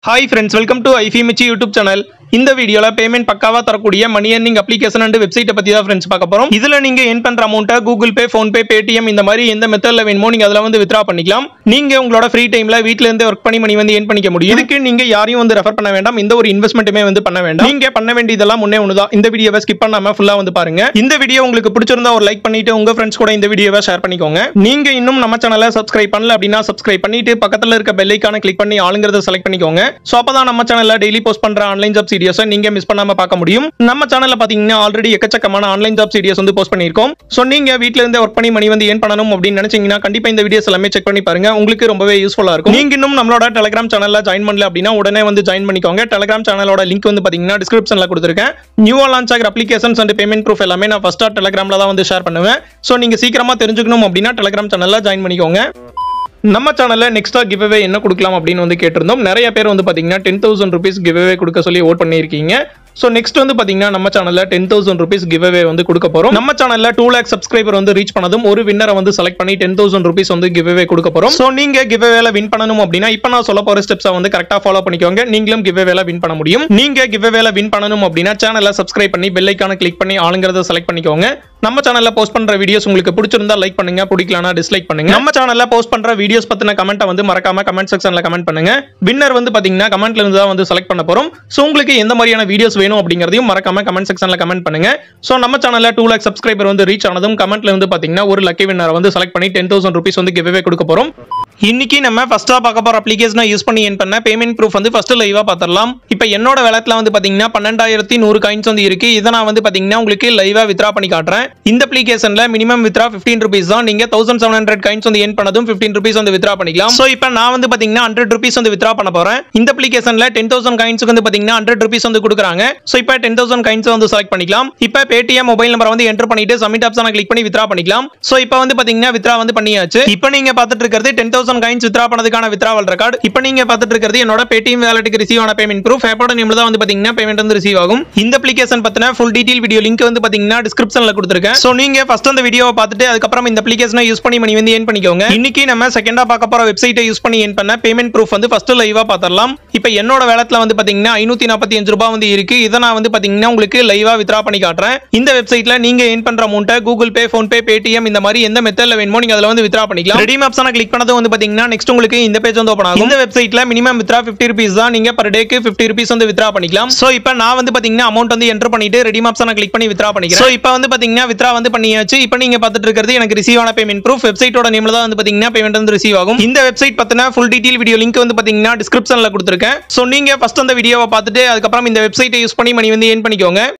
hi friends welcome to ஐஃபிமிச்சி YouTube channel இந்த வீடியோல பேமெண்ட் பக்காவா தரக்கூடிய மணி earning அப்ளிகேஷன் அண்ட் வெப்சைட்டை பத்தி தான் ஃப்ரெண்ட்ஸ் பார்க்க போறோம் இதுல நீங்க என் பண்ற அமௌண்ட்டை Google Pay PhonePe Paytm இந்த மாதிரி எந்த மெத்தட்ல வேணுமோ நீங்க அதுல வந்து வித்ரா பண்ணிக்கலாம் நீங்க உங்களோட ஃப்ரீ டைம்ல வீட்ல இருந்து ஒர்க் பண்ணி மணி வந்து ஏன் பண்ணிக்க முடியும் இதுக்கு நீங்க யாரையும் வந்து ரெஃபர் பண்ண வேண்டாம் இந்த ஒரு இன்வெஸ்ட்மெண்ட்டுமே வந்து பண்ண வேண்டாம் நீங்க பண்ண வேண்டியதெல்லாம் முன்னே ஒண்ணுதான் இந்த வீடியோவை ஸ்கிப் பண்ணாம ஃபுல்லா வந்து பாருங்க இந்த வீடியோ உங்களுக்கு பிடிச்சிருந்தா ஒரு லைக் பண்ணிட்டு உங்க ஃப்ரெண்ட்ஸ் கூட இந்த வீடியோவை ஷேர் பண்ணிக்கோங்க நீங்க இன்னும் நம்ம சேனலை சப்ஸ்கிரைப் பண்ணல அப்படின்னா சப்ஸ்கிரைப் பண்ணிட்டு பக்கத்துல இருக்க பெல் ஐக்கான கிளிக் பண்ணி ஆளுங்கிறத செலக்ட் பண்ணிக்கோங்க சோ அப்பதான் நம்ம சேனல்ல டெய்லி போஸ்ட் பண்ற ஆன்லைன் ஜாப் சீரியஸை நீங்க மிஸ் பண்ணாம பார்க்க முடியும் நம்ம சேனல்ல பாத்தீங்கன்னா ஆல்ரெடி எக்கச்சக்கமான ஆன்லைன் ஜாப் சீரியஸ் வந்து போஸ்ட் பண்ணிருக்கோம் சோ நீங்க வீட்ல இருந்து ஒர்க் பண்ணி மணி வந்து ஏன் பண்ணணும் அப்படின்னு நினைச்சீங்கன்னா கண்டிப்பா இந்த வீடியோஸ் எல்லாமே செக் பண்ணி பாருங்க உங்களுக்கு ரொம்பவே யூஸ்ஃபுல்லா இருக்கும் நீங்க இன்னும் நம்மளோட டெலிகிராம் சேனல்ல ஜாயின் பண்ணல அப்படின்னா உடனே வந்து ஜாயின் பண்ணிக்கோங்க டெலிகிராம் சேனலோட லிங்க் வந்து பாத்தீங்கன்னா டிஸ்கிரிப்ஷன்ல கொடுத்துருக்கேன் நியூவா லான்ச் ஆகிற அப்ளிகேஷன்ஸ் அண்ட் பேமெண்ட் ப்ரூஃப் எல்லாமே நான் ஃபர்ஸ்டா டெலிகிராம்ல தான் வந்து ஷேர் பண்ணுவேன் சோ நீங்க சீக்கிரமா தெரிஞ்சுக்கணும் அப்படின்னா டெலிகிராம் சேனல்ல ஜாயின் பண்ணிக்கோங்க நம்ம சேனல்ல நெக்ஸ்டா கிவ்அவே என்ன கொடுக்கலாம் அப்படின்னு வந்து கேட்டிருந்தோம் நிறைய பேர் வந்து பாத்தீங்கன்னா டென் தௌசண்ட் ருபீஸ் கிவ்அவே கொடுக்க சொல்லி ஓட் பண்ணியிருக்கீங்க ஸோ நெக்ஸ்ட் வந்து பாத்தீங்கன்னா நம்ம சேனல்ல டென் தௌசண்ட் ருபீஸ் கிவ்அவே வந்து கொடுக்க போறோம் நம்ம சேனல்ல டூ லேக் சப்ஸ்கிரைபர் வந்து ரீச் பண்ணதும் ஒரு வின்னரை வந்து செலக்ட் பண்ணி டென் தௌசண்ட் ருபீஸ் வந்து கிவ்அவே கொடுக்க போறோம் ஸோ நீங்க கிவ்அவேல வின் பண்ணணும் அப்படின்னா இப்போ நான் சொல்ல போற ஸ்டெப்ஸை வந்து கரெக்டா ஃபாலோ பண்ணிக்கோங்க நீங்களும் கிவ்அவேல வின் பண்ண முடியும் நீங்க கிவ்அவேல வின் பண்ணணும் அப்படின்னா சேனலை சப்ஸ்கிரைப் பண்ணி பெல் ஐக்கான கிளிக் பண்ணி ஆளுங்கிறத செலக்ட் பண்ணிக்கோங்க நம்ம சேனல்ல போஸ்ட் பண்ற வீடியோஸ் உங்களுக்கு பிடிச்சிருந்தா லைக் பண்ணுங்க பிடிக்கலனா டிஸ்லைக் பண்ணுங்க நம்ம சேனல்ல போஸ்ட் பண்ற வீடியோஸ் பத்தின கமெண்ட்டை வந்து மறக்காம கமெண்ட் செக்ஷன்ல கமெண்ட் பண்ணுங்க வின்னர் வந்து பாத்தீங்கன்னா கமெண்ட்ல இருந்து தான் வந்து செலக்ட் பண்ண போறோம் சோ உங்களுக்கு எந்த மாதிரியான வீடியோஸ் வேணும் அப்படிங்கறதையும் மறக்காம கமெண்ட் செக்ஷன்ல கமெண்ட் பண்ணுங்க சோ நம்ம சேனல்ல டூ லேக் சப்ஸ்கிரைபர் வந்து ரீச் ஆனதும் கமெண்ட்ல இருந்து பாத்தீங்கன்னா ஒரு லக்கி வின்னரை வந்து செலக்ட் பண்ணி டென் தௌசண்ட் ருபீஸ் வந்து கிவ்வே கொடுக்க போறோம் இன்னைக்கு நம்ம ஃபர்ஸ்டா பார்க்க போற அப்ளிகேஷனை யூஸ் பண்ணி என் பண்ண பேமெண்ட் ப்ரூஃப் வந்து ஃபர்ஸ்ட் லைவா பார்த்துடலாம் இப்போ என்னோட வேலட்ல வந்து பாத்தீங்கன்னா பன்னெண்டாயிரத்தி நூறு காயின்ஸ் வந்து இருக்கு இதை நான் வந்து பாத்தீங்கன்னா உங்களுக்கு லைவா வித்ரா பண்ணி காட்டுறேன் இந்த அப்ளிகேஷன்ல மினிமம் வித்ரா ஃபிஃப்டீன் ருபீஸ் தான் நீங்க தௌசண்ட் செவன் ஹண்ட்ரட் காயின்ஸ் வந்து ஏன் பண்ணதும் ஃபிஃப்டீன் ருபீஸ் வந்து வித்ரா பண்ணிக்கலாம் ஸோ இப்போ நான் வந்து பாத்தீங்கன்னா ஹண்ட்ரட் ருபீஸ் வந்து வித்ரா பண்ண போறேன் இந்த அப்ளிகேஷன்ல டென் தௌசண்ட் காயின்ஸ்க்கு வந்து பாத்தீங்கன்னா ஹண்ட்ரட் ருபீஸ் வந்து கொடுக்குறாங்க ஸோ இப்போ டென் தௌசண்ட் காயின்ஸ் வந்து செலக்ட் பண்ணிக்கலாம் இப்போ பேடிஎம் மொபைல் நம்பர் வந்து என்டர் பண்ணிட்டு சப்மிட் ஆப்ஷனை கிளிக் பண்ணி வித்ரா பண்ணிக்கலாம் ஸோ இப்போ வந்து பாத்தீங்கன்னா வித்ரா வந்து பண்ணியாச்சு இப்போ நீங்க பார்த்துட்டு இருக்கிறது டென் தௌசண்ட் காயின்ஸ் வித்ரா பண்ணதுக்கான வித்ராவல் ரெக்கார்ட் இப்போ நீங்க பார்த்துட்டு இருக்கிறது என்னோட பேடிஎம் வேலட்டுக்கு ரிசீவ் ஆன பேமெண்ட் ப்ரூஃப் ஆப்போட நேம்ல தான் வந்து பாத்தீங்கன்னா பேமெண்ட் வந்து ரிசீவ் ஆகும் இந்த அப்ளிகேஷன் பத்தின ஃபுல் டீடைல் வீடியோ லிங்க் வந்து பாத்தீங்கன்னா டிஸ்கிரிப்ஷன்ல கொடுத்துருக்கேன் ஸோ நீங்க ஃபர்ஸ்ட் அந்த வீடியோவை பார்த்துட்டு அதுக்கப்புறம் இந்த அப்ளிகேஷனை யூஸ் பண்ணி மணி வந்து ஏன் பண்ணிக்கோங்க இன்னைக்கு நம்ம செகண்டா பார்க்க போற வெப்சைட்டை யூஸ் பண்ணி ஏன் பண்ண பேமெண்ட் ப்ரூஃப் வந்து ஃபர்ஸ்ட் லைவா பார்த்துடலாம் இப்போ என்னோட வேலத்துல வந்து பாத்தீங்கன்னா ஐநூத்தி நாற்பத்தி அஞ்சு ரூபாய் வந்து இருக்கு இதை நான் வந்து பாத்தீங்கன்னா உங்களுக்கு லைவா வித்ரா பண்ணி காட்டுறேன் இந்த வெப்சைட்ல நீங்க ஏன் பண்ற அமௌண்ட்டை Google Pay PhonePe Paytm இந்த மாதிரி எந்த மெத்தட்ல வேணுமோ நீங்க அதுல வந்து வித்ரா பண்ணிக்கலாம் ரெடீம் ஆப்ஷனை கிளிக் பண்ணது வந்து பாத்தீங்கன்னா நெக்ஸ்ட் உங்களுக்கு இந்த பேஜ் வந்து ஓப்பன் ஆகும் இந்த வெப்சைட்ல மினிமம் வித்ரா ஃபிஃப்டி ருபீஸ் தான் நீங்க பர் டேக்கு ஃபிஃப்டி ருபீஸ் வந்து வித்ரா பண்ணிக்கலாம் சோ இப்போ நான் வந்து பாத்தீங்கன்னா அமௌண்ட் வந்து என்டர் பண்ணிட்டு ரெடீம் ஆப்ஷனை கிளிக் பண்ணி வித்ரா பண்ணிக்கிறேன் சோ இப்போ வந்து பாத்தீங்கன்னா வித்ரா வந்து பண்ணியாச்சு இப்போ நீங்க பார்த்துட்டு இருக்கிறது எனக்கு ரிசீவ் ஆன பேமெண்ட் ப்ரூஃப் வெப்சைட்டோட நேம்ல தான் வந்து பாத்தீங்கன்னா பேமெண்ட் வந்து ரிசீவ் ஆகும் இந்த வெப்சைட் பத்தின ஃபுல் டீடைல் வீடியோ லிங்க் வந்து பாத்தீங்கன்னா டிஸ்கிரிப்ஷன்ல கொடுத்துருக்கேன் சோ நீங்க ஃபர்ஸ்ட் அந்த வீடியோவை பார்த்துட்டு அதுக்கப்புறம் இந்த வெப்சைட்டை யூஸ் பண்ணி மணி வந்து ஏன் பண்ணிக்கோங்க